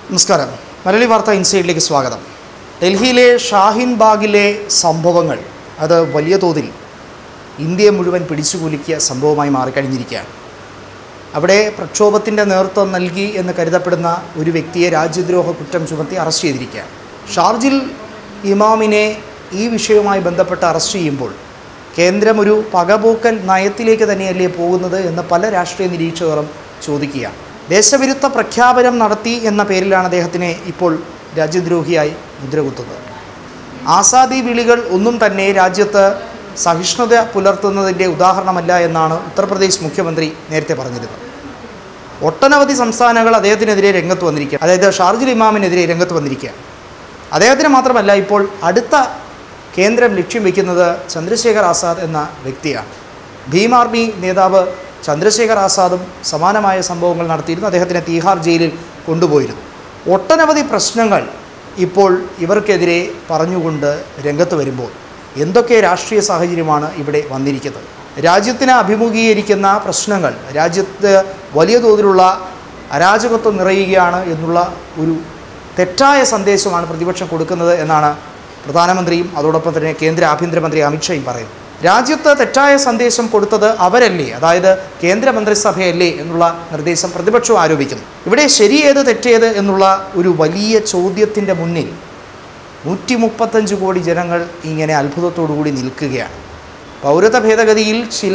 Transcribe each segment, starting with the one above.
നമസ്കാരം മലയാളി വാർത്ത ഇൻസൈഡിലേക്ക് സ്വാഗതം ഡൽഹിയിലെ ഷാഹിൻ ബാഗിലെ സംഭവങ്ങൾ അത് വലിയ തോതിൽ ഇന്ത്യയെ മുഴുവൻ പിടിച്ചുകുലുക്കിയ സംഭവമായി മാറിക്കഴിഞ്ഞിരിക്കുകയാണ് അവിടെ പ്രക്ഷോഭത്തിൻ്റെ നേതൃത്വം നൽകി എന്ന് കരുതപ്പെടുന്ന ഒരു വ്യക്തിയെ രാജ്യദ്രോഹ കുറ്റം ചുമത്തി അറസ്റ്റ് ചെയ്തിരിക്കുകയാണ് ഷാർജിൽ ഇമാമിനെ ഈ വിഷയവുമായി ബന്ധപ്പെട്ട് അറസ്റ്റ് ചെയ്യുമ്പോൾ കേന്ദ്രം ഒരു പകപോക്കൽ നയത്തിലേക്ക് തന്നെയല്ലേ പോകുന്നത് എന്ന് പല രാഷ്ട്രീയ നിരീക്ഷകരും ചോദിക്കുകയാണ് ദേശവിരുദ്ധ പ്രഖ്യാപനം നടത്തി എന്ന പേരിലാണ് അദ്ദേഹത്തിനെ ഇപ്പോൾ രാജ്യദ്രോഹിയായി മുദ്രകുത്തുന്നത് ആസാദി വിളികൾ ഒന്നും തന്നെ രാജ്യത്ത് സഹിഷ്ണുത പുലർത്തുന്നതിൻ്റെ ഉദാഹരണമല്ല എന്നാണ് ഉത്തർപ്രദേശ് മുഖ്യമന്ത്രി നേരത്തെ പറഞ്ഞിരുന്നത് ഒട്ടനവധി സംസ്ഥാനങ്ങൾ അദ്ദേഹത്തിനെതിരെ രംഗത്ത് വന്നിരിക്കുക അതായത് ഷാർജുൽ ഇമാമിനെതിരെ രംഗത്ത് വന്നിരിക്കുക അദ്ദേഹത്തിന് മാത്രമല്ല ഇപ്പോൾ അടുത്ത കേന്ദ്രം ലക്ഷ്യം വയ്ക്കുന്നത് ചന്ദ്രശേഖർ ആസാദ് എന്ന വ്യക്തിയാണ് ഭീം ആർമി നേതാവ് ചന്ദ്രശേഖർ ആസാദും സമാനമായ സംഭവങ്ങൾ നടത്തിയിരുന്നു അദ്ദേഹത്തിനെ തീഹാർ ജയിലിൽ കൊണ്ടുപോയിരുന്നു ഒട്ടനവധി പ്രശ്നങ്ങൾ ഇപ്പോൾ ഇവർക്കെതിരെ പറഞ്ഞുകൊണ്ട് രംഗത്ത് വരുമ്പോൾ എന്തൊക്കെ രാഷ്ട്രീയ സാഹചര്യമാണ് ഇവിടെ വന്നിരിക്കുന്നത് രാജ്യത്തിന് അഭിമുഖീകരിക്കുന്ന പ്രശ്നങ്ങൾ രാജ്യത്ത് വലിയ തോതിലുള്ള അരാജകത്വം നിറയുകയാണ് എന്നുള്ള ഒരു തെറ്റായ സന്ദേശമാണ് പ്രതിപക്ഷം കൊടുക്കുന്നത് എന്നാണ് പ്രധാനമന്ത്രിയും അതോടൊപ്പം തന്നെ കേന്ദ്ര ആഭ്യന്തരമന്ത്രി അമിത്ഷായും പറയുന്നത് രാജ്യത്ത് തെറ്റായ സന്ദേശം കൊടുത്തത് അവരല്ലേ അതായത് കേന്ദ്ര മന്ത്രിസഭയല്ലേ എന്നുള്ള നിർദ്ദേശം പ്രതിപക്ഷം ആരോപിക്കുന്നു ഇവിടെ ശരിയേത് തെറ്റേത് എന്നുള്ള ഒരു വലിയ ചോദ്യത്തിൻ്റെ മുന്നിൽ നൂറ്റി മുപ്പത്തഞ്ച് കോടി ജനങ്ങൾ ഇങ്ങനെ അത്ഭുതത്തോടു കൂടി നിൽക്കുകയാണ് പൗരത്വ ഭേദഗതിയിൽ ചില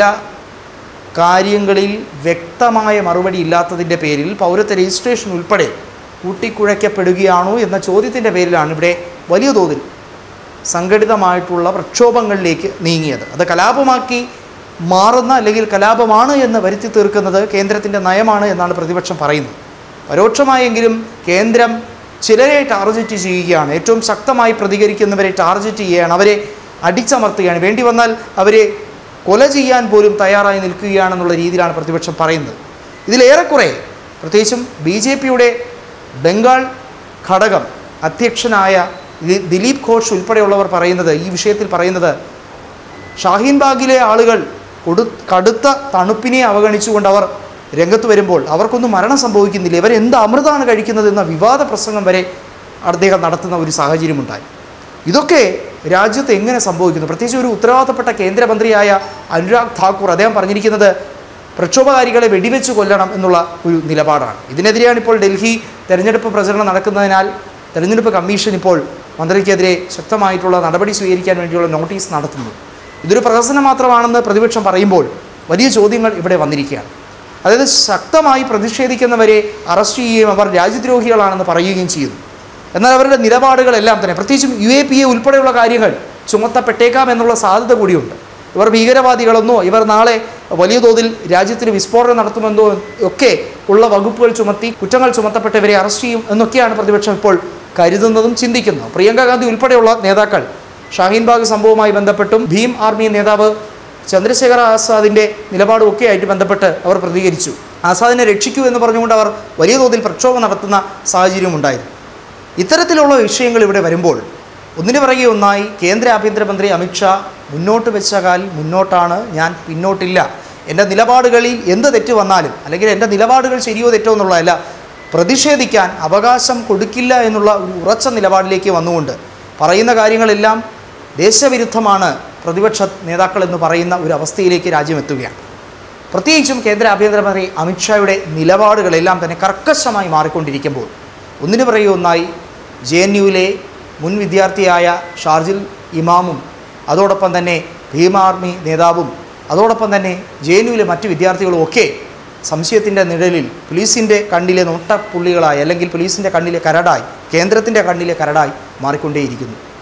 കാര്യങ്ങളിൽ വ്യക്തമായ മറുപടി ഇല്ലാത്തതിൻ്റെ പേരിൽ പൗരത്വ രജിസ്ട്രേഷൻ ഉൾപ്പെടെ കൂട്ടിക്കുഴയ്ക്കപ്പെടുകയാണോ എന്ന ചോദ്യത്തിൻ്റെ പേരിലാണ് ഇവിടെ വലിയ തോതിൽ സംഘടിതമായിട്ടുള്ള പ്രക്ഷോഭങ്ങളിലേക്ക് നീങ്ങിയത് അത് കലാപമാക്കി മാറുന്ന അല്ലെങ്കിൽ കലാപമാണ് എന്ന് വരുത്തി തീർക്കുന്നത് കേന്ദ്രത്തിൻ്റെ നയമാണ് എന്നാണ് പ്രതിപക്ഷം പറയുന്നത് പരോക്ഷമായെങ്കിലും കേന്ദ്രം ചിലരെ ടാർഗറ്റ് ചെയ്യുകയാണ് ഏറ്റവും ശക്തമായി പ്രതികരിക്കുന്നവരെ ടാർഗറ്റ് ചെയ്യുകയാണ് അവരെ അടിച്ചമർത്തുകയാണ് വേണ്ടി വന്നാൽ അവരെ കൊല ചെയ്യാൻ പോലും തയ്യാറായി നിൽക്കുകയാണെന്നുള്ള രീതിയിലാണ് പ്രതിപക്ഷം പറയുന്നത് ഇതിലേറെക്കുറെ പ്രത്യേകിച്ചും ബി ജെ പിയുടെ ബംഗാൾ ഘടകം അധ്യക്ഷനായ ദി- ദിലീപ് ഘോഷ് ഉൾപ്പെടെയുള്ളവർ പറയുന്നത് ഈ വിഷയത്തിൽ പറയുന്നത് ഷാഹീൻ ബാഗിലെ ആളുകൾ കൊടു കടുത്ത തണുപ്പിനെ അവഗണിച്ചുകൊണ്ട് അവർ രംഗത്ത് വരുമ്പോൾ അവർക്കൊന്നും മരണം സംഭവിക്കുന്നില്ല ഇവർ എന്ത് അമൃതാണ് കഴിക്കുന്നത് എന്ന വിവാദ പ്രസംഗം വരെ അദ്ദേഹം നടത്തുന്ന ഒരു സാഹചര്യമുണ്ടായി ഇതൊക്കെ രാജ്യത്ത് എങ്ങനെ സംഭവിക്കുന്നു പ്രത്യേകിച്ച് ഒരു ഉത്തരവാദിത്തപ്പെട്ട കേന്ദ്രമന്ത്രിയായ അനുരാഗ് ഠാക്കൂർ അദ്ദേഹം പറഞ്ഞിരിക്കുന്നത് പ്രക്ഷോഭകാരികളെ വെടിവെച്ച് കൊല്ലണം എന്നുള്ള ഒരു നിലപാടാണ് ഇതിനെതിരെയാണ് ഇപ്പോൾ ഡൽഹി തെരഞ്ഞെടുപ്പ് പ്രചരണം നടക്കുന്നതിനാൽ തെരഞ്ഞെടുപ്പ് കമ്മീഷൻ ഇപ്പോൾ മന്ത്രിക്കെതിരെ ശക്തമായിട്ടുള്ള നടപടി സ്വീകരിക്കാൻ വേണ്ടിയുള്ള നോട്ടീസ് നടത്തുന്നത് ഇതൊരു പ്രഹസനം മാത്രമാണെന്ന് പ്രതിപക്ഷം പറയുമ്പോൾ വലിയ ചോദ്യങ്ങൾ ഇവിടെ വന്നിരിക്കുകയാണ് അതായത് ശക്തമായി പ്രതിഷേധിക്കുന്നവരെ അറസ്റ്റ് ചെയ്യുകയും അവർ രാജ്യദ്രോഹികളാണെന്ന് പറയുകയും ചെയ്യുന്നു എന്നാൽ അവരുടെ നിലപാടുകളെല്ലാം തന്നെ പ്രത്യേകിച്ചും യു എ പി എ ഉൾപ്പെടെയുള്ള കാര്യങ്ങൾ ചുമത്തപ്പെട്ടേക്കാം എന്നുള്ള സാധ്യത കൂടിയുണ്ട് ഇവർ ഭീകരവാദികളെന്നോ ഇവർ നാളെ വലിയ തോതിൽ രാജ്യത്തിന് വിസ്ഫോടനം നടത്തുമെന്നോ ഒക്കെ ഉള്ള വകുപ്പുകൾ ചുമത്തി കുറ്റങ്ങൾ ചുമത്തപ്പെട്ടവരെ അറസ്റ്റ് ചെയ്യും എന്നൊക്കെയാണ് പ്രതിപക്ഷം ഇപ്പോൾ കരുതുന്നതും ചിന്തിക്കുന്നതും പ്രിയങ്ക ഗാന്ധി ഉൾപ്പെടെയുള്ള നേതാക്കൾ ഷാഹീൻ ബാഗ് സംഭവവുമായി ബന്ധപ്പെട്ടും ഭീം ആർമി നേതാവ് ചന്ദ്രശേഖർ ആസാദിൻ്റെ നിലപാടും ഒക്കെ ആയിട്ട് ബന്ധപ്പെട്ട് അവർ പ്രതികരിച്ചു ആസാദിനെ രക്ഷിക്കൂ എന്ന് പറഞ്ഞുകൊണ്ട് അവർ വലിയ തോതിൽ പ്രക്ഷോഭം നടത്തുന്ന സാഹചര്യമുണ്ടായിരുന്നു ഇത്തരത്തിലുള്ള വിഷയങ്ങൾ ഇവിടെ വരുമ്പോൾ ഒന്നിനു പിറകെ ഒന്നായി കേന്ദ്ര ആഭ്യന്തരമന്ത്രി അമിത്ഷാ മുന്നോട്ട് വെച്ച കാൽ മുന്നോട്ടാണ് ഞാൻ പിന്നോട്ടില്ല എൻ്റെ നിലപാടുകളിൽ എന്ത് തെറ്റ് വന്നാലും അല്ലെങ്കിൽ എൻ്റെ നിലപാടുകൾ ശരിയോ തെറ്റോ എന്നുള്ളതല്ല പ്രതിഷേധിക്കാൻ അവകാശം കൊടുക്കില്ല എന്നുള്ള ഒരു ഉറച്ച നിലപാടിലേക്ക് വന്നുകൊണ്ട് പറയുന്ന കാര്യങ്ങളെല്ലാം ദേശവിരുദ്ധമാണ് പ്രതിപക്ഷ നേതാക്കൾ എന്ന് പറയുന്ന ഒരു അവസ്ഥയിലേക്ക് രാജ്യം എത്തുകയാണ് പ്രത്യേകിച്ചും കേന്ദ്ര ആഭ്യന്തരമന്ത്രി അമിത്ഷായുടെ നിലപാടുകളെല്ലാം തന്നെ കർക്കശമായി മാറിക്കൊണ്ടിരിക്കുമ്പോൾ ഒന്നിനു പിറകെ ഒന്നായി ജെ എൻ യുവിലെ മുൻ വിദ്യാർത്ഥിയായ ഷാർജിൽ ഇമാമും അതോടൊപ്പം തന്നെ ഭീമ ആർമി നേതാവും അതോടൊപ്പം തന്നെ ജെ എൻ യുവിലെ മറ്റ് വിദ്യാർത്ഥികളും ഒക്കെ സംശയത്തിൻ്റെ നിഴലിൽ പോലീസിൻ്റെ കണ്ണിലെ നോട്ടപ്പുള്ളികളായി അല്ലെങ്കിൽ പോലീസിൻ്റെ കണ്ണിലെ കരടായി കേന്ദ്രത്തിൻ്റെ കണ്ണിലെ കരടായി മാറിക്കൊണ്ടേയിരിക്കുന്നു